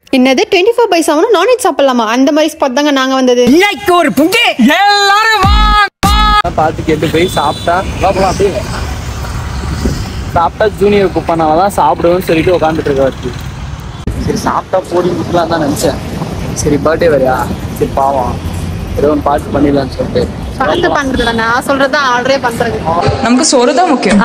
என்னது twenty four by செவனும் non veg சாப்பிடலாமா அந்த மாதிரி ஸ்பாட் தாங்க நாங்க வந்தது இன்னைக்கு ஒரு புட்டி எல்லாரும் வா பார்த்து கேட்டு போய் சாப்பிட்டா பார்க்கலாம் அப்படியே சாப்பிட்டா ஜூனியர் குப்பானால தான் சாப்பிடுவேன்னு சொல்லிட்டு உட்காந்துட்டு இருக்க வச்சு சரி சாப்பிட்டா போடி விட்டுலாம் தான் நினச்சேன் சரி பர்த்டே வரையா சரி பாவம் ஏதோ ஒன்று பார்த்து பண்ணிடலாம்னு சொல்லிட்டு பார்த்து பண்றதுல நான் சொல்றது ஆல்ரெடி பண்றது நமக்கு சோறு தான் முக்கியம்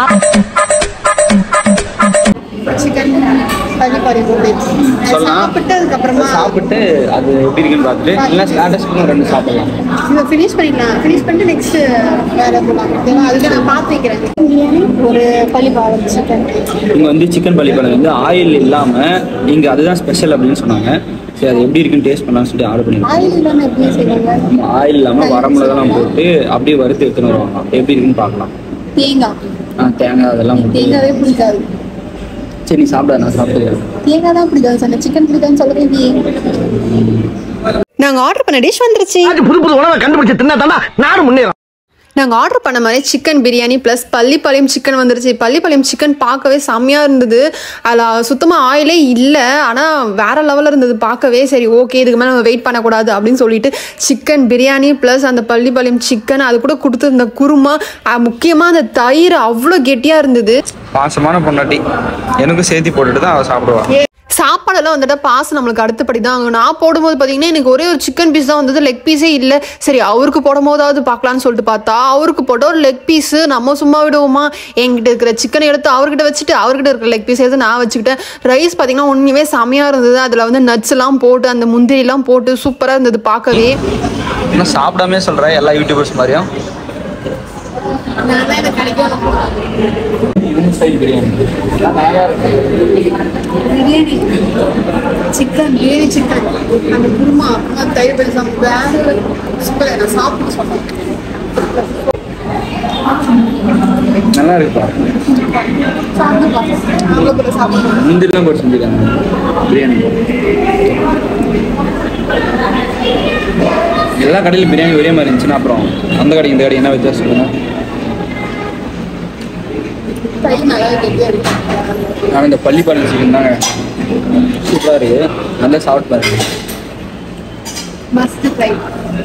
சிக்கன் பனி பாரி போட்டு சொல்லலாம். சாப்பிட்டு அதுக்கப்புறமா சாப்பிட்டு அது எப்படி இருக்குன்னு பார்த்துட்டு இல்லைன்னா ஸ்டாட்டஸ்க்கு ரெண்டு சாப்பிடலாம் இதை ஃபினிஷ் பண்ணிடலாம் ஃபினிஷ் பண்ணிட்டு நெக்ஸ்ட் வேற போகலாம் ஓகேவா அதுக்கு நான் பார்த்து வைக்கிறேன் ஒரு பள்ளி பாலம் சிக்கன் இங்கே வந்து சிக்கன் பள்ளிப்பாளையம் வந்து ஆயில் இல்லாமல் இங்கே அதுதான் ஸ்பெஷல் அப்படின்னு சொன்னாங்க சரி அது எப்படி இருக்குன்னு டேஸ்ட் பண்ணலாம்னு சொல்லிட்டு ஆர்டர் பண்ணிருக்கோம் ஆயில் இல்லாமல் எப்படி செய்வாங்க நம்ம ஆயில் இல்லாமல் வரமிளகெல்லாம் போட்டு அப்படியே வறுத்து எடுத்துன்னு வருவாங்க எப்படி இருக்குன்னு பார்க்கலாம் தேங்காய் ஆ, தேங்காய் அதெல்லாம் போட்டு தேங்காவே பிடிக்காது சரி நீ சாப்பிட நான் சாப்பிட்டு தேங்காய் தான் பிடிக்காது சொன்ன சிக்கன் பிடிக்காதுன்னு சொல்றீங்க நாங்கள் ஆர்டர் பண்ண டிஷ் வந்துருச்சு புது புது உணவை கண்டுபிடிச்சு தின்னா தானே நானும் முன்னேறும் நாங்கள் ஆர்டர் பண்ண மாதிரி chicken biryani plus Pallipalayam chicken வந்துருச்சு பள்ளிப்பாளையம் சிக்கன் பார்க்கவே செம்மையாக இருந்தது அதில் சுத்தமாக ஆயிலே இல்லை ஆனால் வேற லெவலில் இருந்தது பார்க்கவே சரி ஓகே இதுக்கு மேலே நம்ம வெயிட் பண்ணக்கூடாது அப்படின்னு சொல்லிட்டு சிக்கன் பிரியாணி ப்ளஸ் அந்த பள்ளிப்பாளையம் சிக்கன் அது கூட கொடுத்துருந்த குருமா முக்கியமாக அந்த தயிர் அவ்வளோ கெட்டியாக இருந்தது பாசமான பொண்டாட்டி எனக்கும் சேர்த்து போட்டுட்டு தான் அவள் சாப்பிடுவா சாப்பாடெல்லாம் வந்துட்டு பாஸ் நம்மளுக்கு அடுத்தபடி தான் ஆகும். நான் போடும்போது பார்த்தீங்கன்னா எனக்கு ஒரே ஒரு சிக்கன் பீஸ் தான் வந்தது லெக் பீஸே இல்லை சரி அவருக்கு போடும் போதாவது பார்க்கலான்னு சொல்லிட்டு பார்த்தா அவருக்கு போட்ட ஒரு லெக் பீஸு நம்ம சும்மா விடுவோமா என்கிட்ட இருக்கிற சிக்கனை எடுத்து அவர்கிட்ட வச்சுட்டு அவர்கிட்ட இருக்கிற லெக் பீஸ் எடுத்து நான் வச்சுக்கிட்டேன் ரைஸ் பார்த்தீங்கன்னா உண்மையுமே செமையாக இருந்தது அதில் வந்து நட்ஸ் எல்லாம் போட்டு அந்த முந்திரிலாம் போட்டு சூப்பராக இருந்தது பார்க்கவே இன்னும் சாப்பிடாமே சொல்கிற எல்லா யூடியூபர்ஸ் மாதிரியும் style biryani biryani chicken biryani chicken அந்த குருமா அப்புறமா தயிர் பரிசம் வேற சூப்பராக நான் சாப்பிட்டு சொன்னேன் நல்லா இருக்குப்பா சாப்பிட்டு பார்த்தேன் அவ்வளோ கூட சாப்பிடணும் முந்திரிலாம் போட்டு செஞ்சுருக்காங்க பிரியாணி எல்லா கடையிலும் பிரியாணி ஒரே மாதிரி இருந்துச்சுன்னா அப்புறம் அந்த கடைக்கு இந்த கடை என்ன வித்தியாசம் சொல்லுங்க தயிர் நல்லா கெட்டியாக இருக்கு ஆனால் இந்த பள்ளிப்பாளையம் சிக்கன் தாங்க சூப்பராக இருக்குது நல்லா சாப்பிட்டு பாருங்க மஸ்ட் ட்ரை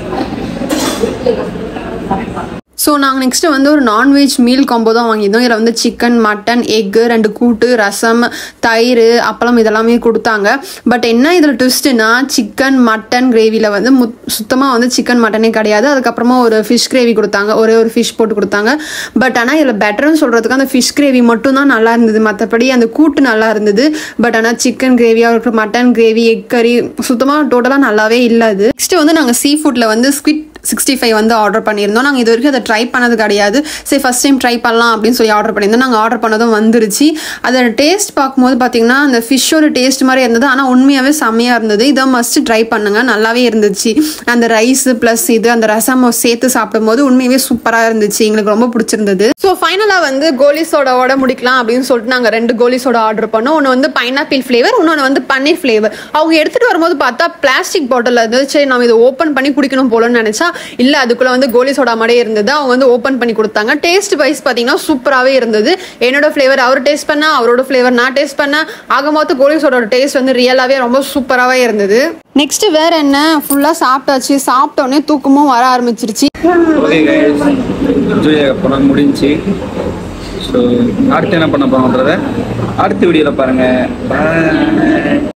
ஸோ நாங்கள் நெக்ஸ்ட்டு வந்து ஒரு நான்வெஜ் மீல் காம்போ தான் வாங்கியிருந்தோம் இதில் வந்து சிக்கன் மட்டன் எக்கு ரெண்டு கூட்டு ரசம் தயிர் அப்பளம் இதெல்லாமே கொடுத்தாங்க பட் என்ன இதில் ட்விஸ்ட்டுனா சிக்கன் மட்டன் கிரேவியில் வந்து முத் சுத்தமாக வந்து சிக்கன் மட்டனே கிடையாது அதுக்கப்புறமா ஒரு ஃபிஷ் கிரேவி கொடுத்தாங்க ஒரே ஒரு ஃபிஷ் போட்டு கொடுத்தாங்க பட் ஆனால் இதில் பெட்டர்னு சொல்கிறதுக்கு அந்த ஃபிஷ் கிரேவி மட்டும் தான் நல்லா இருந்தது மற்றபடி அந்த கூட்டு நல்லா இருந்தது பட் ஆனால் சிக்கன் கிரேவியாக இருக்கட்டும் மட்டன் கிரேவி எக் கறி சுத்தமாக டோட்டலாக நல்லாவே இல்லை அது நெக்ஸ்ட்டு வந்து நாங்கள் சீ ஃபுட்டில் வந்து ஸ்குவிட் சிக்ஸ்டி ஃபைவ் வந்து ஆர்டர் பண்ணியிருந்தோம் நாங்கள் இது வரைக்கும் அதை ட்ரை பண்ணது கிடையாது சரி ஃபஸ்ட் டைம் ட்ரை பண்ணலாம் அப்படின்னு சொல்லி ஆர்டர் பண்ணியிருந்தோம் நாங்கள் ஆர்டர் பண்ணதும் வந்துருச்சு அதோட டேஸ்ட் பார்க்கும்போது பார்த்தீங்கன்னா அந்த ஃபிஷ்ஷோட டேஸ்ட் மாதிரி இருந்தது ஆனால் உண்மையாகவே செம்மையாக இருந்தது இதை மஸ்ட் ட்ரை பண்ணுங்க நல்லாவே இருந்துச்சு அந்த ரைஸ் ப்ளஸ் இது அந்த ரசம் சேர்த்து சாப்பிடும்போது உண்மையாகவே சூப்பராக இருந்துச்சு எங்களுக்கு ரொம்ப பிடிச்சிருந்தது ஸோ ஃபைனலாக வந்து கோலி சோடாவோட முடிக்கலாம் அப்படின்னு சொல்லிட்டு நாங்கள் ரெண்டு கோலி சோடா ஆர்டர் பண்ணோம் ஒன்று வந்து பைனாப்பிள் ஃப்ளேவர் இன்னொன்று வந்து பன்னீர் ஃப்ளேவர் அவங்க எடுத்துகிட்டு வரும்போது பார்த்தா பிளாஸ்டிக் பாட்டில் இருந்தது சரி நம்ம இதை ஓப்பன் பண்ணி குடிக்கணும் போலன்னு நினச்சா இல்லை அதுக்குள்ளே வந்து கோலி சோடா மாதிரியே இருந்தது அவங்க வந்து ஓப்பன் பண்ணி கொடுத்தாங்க டேஸ்ட் வைஸ் பார்த்தீங்கன்னா சூப்பராகவே இருந்தது என்னோட ஃப்ளேவர் அவர் டேஸ்ட் பண்ணா அவரோட ஃப்ளேவர் நான் டேஸ்ட் பண்ணேன் ஆக மொத்தம் கோலி சோடாவோட டேஸ்ட் வந்து ரியலாகவே ரொம்ப சூப்பராகவே இருந்தது நெக்ஸ்ட் வேற என்ன ஃபுல்லாக சாப்பிட்டாச்சு சாப்பிட்டோன்னே தூக்கமும் வர ஆரம்பிச்சிருச்சு ஓகே கைஸ் என்ஜாய் பண்ண முடிஞ்சு ஸோ அடுத்து என்ன பண்ண போகிறோன்றத அடுத்த வீடியோவில் பாருங்கள்